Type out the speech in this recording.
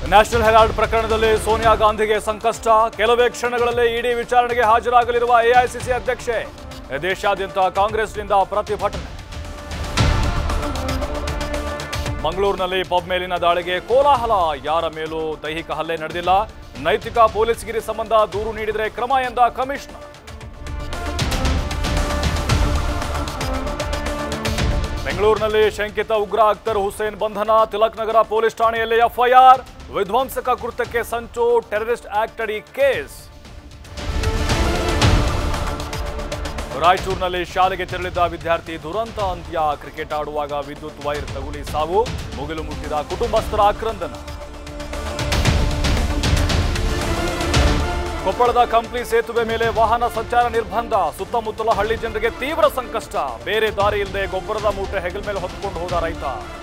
national Herald ಪ್ರಕರಣದಲ್ಲಿ ಸೋನಿಯಾ ಗಾಂಧಿಗೆ ಸಂಕಷ್ಟ ಕೆಲವೇ ಕ್ಷಣಗಳಲ್ಲೇ ಇಡಿ ವಿಚಾರಣೆಗೆ ಹಾಜರಾಗಲಿರುವ ಎಐಸಿಸಿ ಅಧ್ಯಕ್ಷೆ ದೇಶಾದ್ಯಂತ ಕಾಂಗ್ರೆಸ್ನಿಂದ ಪ್ರತಿಭಟನೆ ಮಂಗಳೂರಿನಲ್ಲಿ ಪಬ್ ಮೇಲಿನ ದಾಳಿಗೆ ಕೋಲಾಹಲ ಯಾರ ಮೇಲೂ ದೈಹಿಕ ಹಲ್ಲೆ ನಡೆದಿಲ್ಲ ನೈತಿಕ ಪೊಲೀಸ್ಗಿರಿ ಸಂಬಂಧ ದೂರು ನೀಡಿದರೆ ಕ್ರಮ ಎಂದ ಕಮಿಷನರ್ ಬೆಂಗಳೂರಿನಲ್ಲಿ ಶಂಕಿತ ಉಗ್ರ ಅಖ್ತರ್ ಹುಸೇನ್ ಬಂಧನ ತಿಲಕ್ ನಗರ ಪೊಲೀಸ್ ಠಾಣೆಯಲ್ಲಿ ಎಫ್ಐಆರ್ ವಿಧ್ವಂಸಕ ಕೃತ್ಯಕ್ಕೆ ಸಂಚು ಟೆರರಿಸ್ಟ್ ಆಕ್ಟ್ ಅಡಿ ಕೇಸ್ ರಾಯಚೂರಿನಲ್ಲಿ ಶಾಲೆಗೆ ತೆರಳಿದ್ದ ವಿದ್ಯಾರ್ಥಿ ದುರಂತ ಅಂತ್ಯ ಕ್ರಿಕೆಟ್ ಆಡುವಾಗ ವಿದ್ಯುತ್ ವೈರ್ ತಗುಲಿ ಸಾವು ಮುಗಿಲು ಮುಟ್ಟಿದ ಕುಟುಂಬಸ್ಥರ ಆಕ್ರಂದನ ಕೊಪ್ಪಳದ ಕಂಪ್ಲಿ ಸೇತುವೆ ಮೇಲೆ ವಾಹನ ಸಂಚಾರ ನಿರ್ಬಂಧ ಸುತ್ತಮುತ್ತಲ ಹಳ್ಳಿ ಜನರಿಗೆ ತೀವ್ರ ಸಂಕಷ್ಟ ಬೇರೆ ದಾರಿ ಇಲ್ಲದೆ ಗೊಬ್ಬರದ ಮೂಟೆ ಹೆಗಲ ಮೇಲೆ ಹೊತ್ಕೊಂಡು ಹೋದ ರೈತ